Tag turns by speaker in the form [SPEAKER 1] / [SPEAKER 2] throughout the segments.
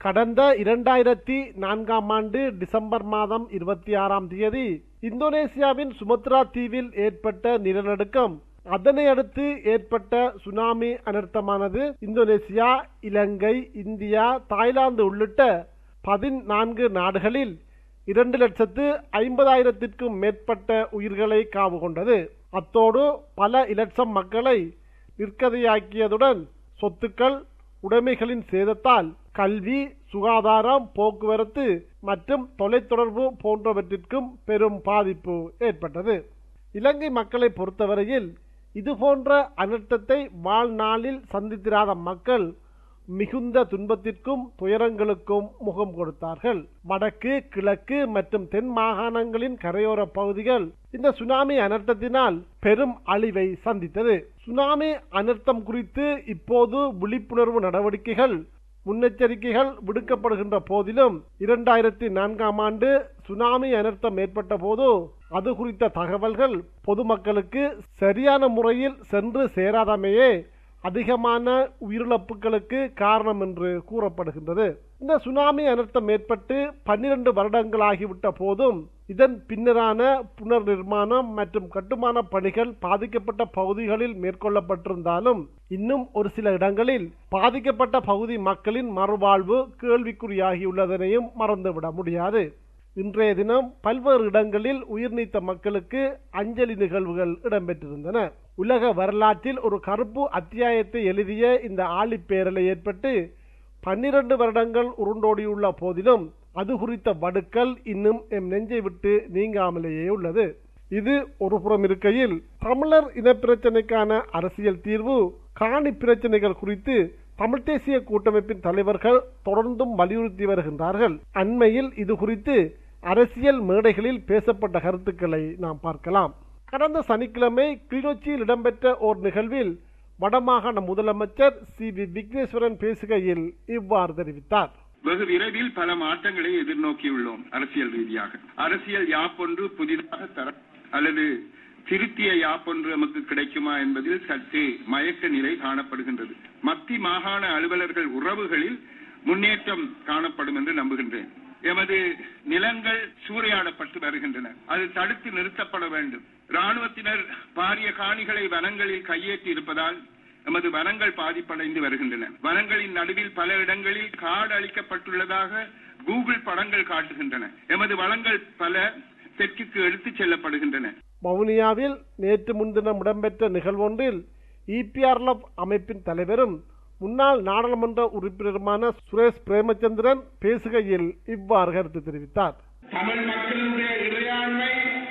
[SPEAKER 1] கடந்த இரண்டாயிரத்தி நான்காம் ஆண்டு டிசம்பர் மாதம் இருபத்தி ஆறாம் தேதி இந்தோனேசியாவின் சுமத்ரா தீவில் ஏற்பட்ட நிலநடுக்கம் அதனை அடுத்து ஏற்பட்ட சுனாமி அனர்த்தமானது இந்தோனேசியா இலங்கை இந்தியா தாய்லாந்து உள்ளிட்ட பதினான்கு நாடுகளில் இரண்டு லட்சத்து ஐம்பதாயிரத்திற்கும் மேற்பட்ட உயிர்களை காவு கொண்டது அத்தோடு பல இலட்சம் மக்களை நிற்கதையாக்கியதுடன் சொத்துக்கள் உடைமைகளின் சேதத்தால் கல்வி சுகாதாரம் போக்குவரத்து மற்றும் தொலைத்தொடர்பு போன்றவற்றிற்கும் பெரும் பாதிப்பு ஏற்பட்டது இலங்கை மக்களை பொறுத்தவரையில் இதுபோன்ற அனர்த்தத்தை வாழ்நாளில் சந்தித்திராத மக்கள் மிகுந்த துன்பத்திற்கும் துயரங்களுக்கும் முகம் கொடுத்தார்கள் வடக்கு கிழக்கு மற்றும் தென் மாகாணங்களின் கரையோர பகுதிகள் இந்த சுனாமி அனர்த்தத்தினால் பெரும் அழிவை சந்தித்தது சுனாமி அனர்த்தம் குறித்து இப்போது விழிப்புணர்வு நடவடிக்கைகள் முன்னெச்சரிக்கைகள் விடுக்கப்படுகின்ற போதிலும் இரண்டாயிரத்தி நான்காம் ஆண்டு சுனாமி அனர்த்தம் ஏற்பட்ட போது அது குறித்த தகவல்கள் பொதுமக்களுக்கு சரியான முறையில் சென்று சேராதமையே அதிகமான உயிரிழப்புகளுக்கு காரணம் என்று கூறப்படுகின்றது இந்த சுனாமி அனர்த்தம் ஏற்பட்டு பன்னிரண்டு வருடங்களாகிவிட்ட போதும் இதன் பின்னரான புனர் நிர்மாணம் மற்றும் கட்டுமான பணிகள் பாதிக்கப்பட்ட பகுதிகளில் மேற்கொள்ளப்பட்டிருந்தாலும் இன்னும் ஒரு சில இடங்களில் பாதிக்கப்பட்ட பகுதி மக்களின் மறுவாழ்வு கேள்விக்குறியாகியுள்ளதனையும் மறந்துவிட முடியாது இன்றைய தினம் பல்வேறு இடங்களில் உயிர் நீத்த மக்களுக்கு அஞ்சலி நிகழ்வுகள் இடம்பெற்றிருந்தன உலக வரலாற்றில் ஒரு கருப்பு அத்தியாயத்தை எழுதிய இந்த ஆழிப்பேரலை ஏற்பட்டு பன்னிரண்டு வருடங்கள் உருண்டோடியுள்ள போதிலும் அது குறித்த வடுக்கள் இன்னும் எம் நெஞ்சை விட்டு நீங்காமலேயே உள்ளது இது ஒரு புறம் இருக்கையில் தமிழர் இனப்பிரச்சனைக்கான அரசியல் தீர்வு காணி பிரச்சனைகள் குறித்து தமிழ் தேசிய கூட்டமைப்பின் தலைவர்கள் தொடர்ந்தும் வலியுறுத்தி வருகின்றார்கள் அண்மையில் இது குறித்து அரசியல் மேடைகளில் பேசப்பட்ட கருத்துக்களை நாம் பார்க்கலாம் கடந்த சனிக்கிழமை கிளிநொச்சியில் இடம்பெற்ற ஓர் நிகழ்வில் வடமாகாண முதலமைச்சர் சி வி விக்னேஸ்வரன் பேசுகையில் இவ்வாறு தெரிவித்தார்
[SPEAKER 2] வெகு விரைவில் பல மாற்றங்களை எதிர்நோக்கியுள்ளோம் அரசியல் ரீதியாக அரசியல் யாப்பொன்று புதிதாக தர அல்லது திருத்திய யாப்பொன்று நமக்கு கிடைக்குமா என்பதில் சற்று மயக்க நிலை காணப்படுகின்றது மத்தி மாகாண அலுவலர்கள் உறவுகளில் முன்னேற்றம் காணப்படும் என்று நம்புகின்றேன் எமது நிலங்கள் சூறையாடப்பட்டு வருகின்றன அது தடுத்து நிறுத்தப்பட வேண்டும் ராணுவத்தினர் பாரிய காணிகளை வனங்களில் கையேற்றி இருப்பதால் எமது வனங்கள் பாதிப்படைந்து வருகின்றன வனங்களின் நடுவில் பல இடங்களில் காடு அளிக்கப்பட்டுள்ளதாக கூகுள் படங்கள் காட்டுகின்றன எமது வளங்கள் பல தெற்குக்கு எடுத்துச் செல்லப்படுகின்றன
[SPEAKER 1] வவுனியாவில் நேற்று முன்தினம் இடம்பெற்ற நிகழ்வொன்றில் இபிஆர்எஃப் அமைப்பின் தலைவரும் முன்னாள் நாடாளுமன்ற உறுப்பினருமான சுரேஷ் பிரேமச்சந்திரன் பேசுகையில் இவ்வாறு கருத்து தெரிவித்தார்
[SPEAKER 3] தமிழ் மக்களுடைய இறையாண்மை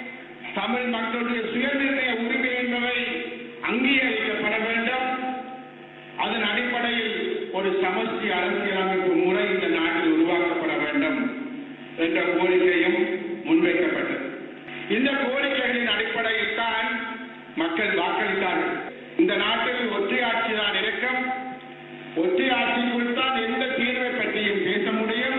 [SPEAKER 3] தமிழ் மக்களுடைய சுயநிர்ணய உரிமை என்பவை அங்கீகரிக்கப்பட வேண்டும் அதன் அடிப்படையில் ஒரு சமஷ்டி அரசியலமைப்பு முறை இந்த நாட்டில் உருவாக்கப்பட வேண்டும் என்ற கோரிக்கையும் முன்வைக்கப்பட்டது இந்த கோரிக்கைகளின் அடிப்படையில் தான் மக்கள் வாக்களித்தார்கள் இந்த நாட்டில் ஒற்றையாட்சி தான் இருக்கும் ஒற்றையாட்சிக்குள் தான் எந்த தீர்வை பற்றியும் பேச முடியும்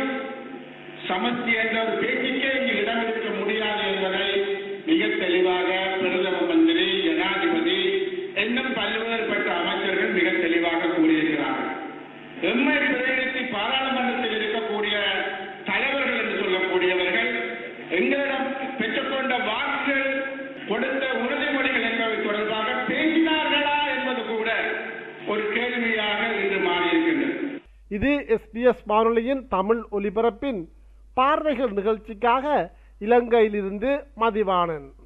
[SPEAKER 3] சமஸ்தி என்ற ஒரு பேச்சுக்கே இங்கு இடம் இருக்க முடியாது என்பதை மிக தெளிவாக பிரதம மந்திரி ஜனாதிபதி இன்னும் பல்வேறுபட்ட அமைச்சர்கள் மிக தெளிவாக கூறியிருக்கிறார்கள் எம்மை பிரதிநிதி பாராளுமன்றத்தில் இருக்கக்கூடிய தலைவர்கள் என்று சொல்லக்கூடியவர்கள் எங்களிடம் பெற்றுக்கொண்ட வாக்குகள் கொடுத்த உறுதிமொழிகள் என்பவை தொடர்பாக பேசினார்களா என்பது கூட ஒரு கேள்வியாக இன்று மாறியிருக்கின்றது
[SPEAKER 1] இது எஸ்பிஎஸ் வானொலியின் தமிழ் ஒலிபரப்பின் பார்வைகள் நிகழ்ச்சிக்காக இலங்கையிலிருந்து மதிவாணன்